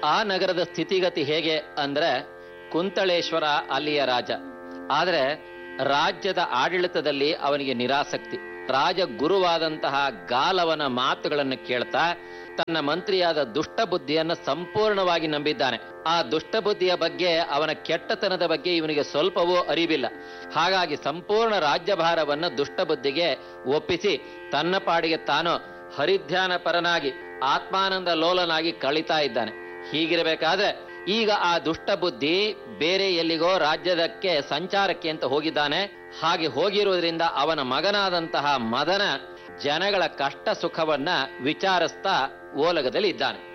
ಆ ನಗರದ ಸ್ಥಿತಿಗತಿ ಹೇಗೆ ಅಂದ್ರೆ ಕುಂತಳೇಶ್ವರ ಅಲ್ಲಿಯ ರಾಜ ಆದರೆ ರಾಜ್ಯದ ಆಡಳಿತದಲ್ಲಿ ಅವನಿಗೆ ನಿರಾಸಕ್ತಿ ರಾಜ ಗುರುವಾದಂತಹ ಗಾಲವನ ಮಾತುಗಳನ್ನು ಕೇಳ್ತಾ ತನ್ನ ಮಂತ್ರಿಯಾದ ದುಷ್ಟ ಬುದ್ಧಿಯನ್ನು ಸಂಪೂರ್ಣವಾಗಿ ನಂಬಿದ್ದಾನೆ ಆ ದುಷ್ಟ ಬುದ್ಧಿಯ ಬಗ್ಗೆ ಅವನ ಕೆಟ್ಟತನದ ಬಗ್ಗೆ ಇವನಿಗೆ ಸ್ವಲ್ಪವೂ ಅರಿವಿಲ್ಲ ಹಾಗಾಗಿ ಸಂಪೂರ್ಣ ರಾಜ್ಯಭಾರವನ್ನು ದುಷ್ಟ ಬುದ್ಧಿಗೆ ಒಪ್ಪಿಸಿ ತನ್ನ ಪಾಡಿಗೆ ತಾನು ಹರಿಧ್ಯಾನ ಪರನಾಗಿ ಆತ್ಮಾನಂದ ಲೋಲನಾಗಿ ಕಳಿತಾ ಇದ್ದಾನೆ ಹೀಗಿರಬೇಕಾದ್ರೆ ಈಗ ಆ ದುಷ್ಟ ಬುದ್ಧಿ ಬೇರೆ ಎಲ್ಲಿಗೋ ರಾಜ್ಯದಕ್ಕೆ ಸಂಚಾರಕ್ಕೆ ಅಂತ ಹೋಗಿದ್ದಾನೆ ಹಾಗೆ ಹೋಗಿರುವುದರಿಂದ ಅವನ ಮಗನಾದಂತಹ ಮದನ ಜನಗಳ ಕಷ್ಟ ಸುಖವನ್ನ ವಿಚಾರಿಸ್ತಾ ಓಲಗದಲ್ಲಿ ಇದ್ದಾನೆ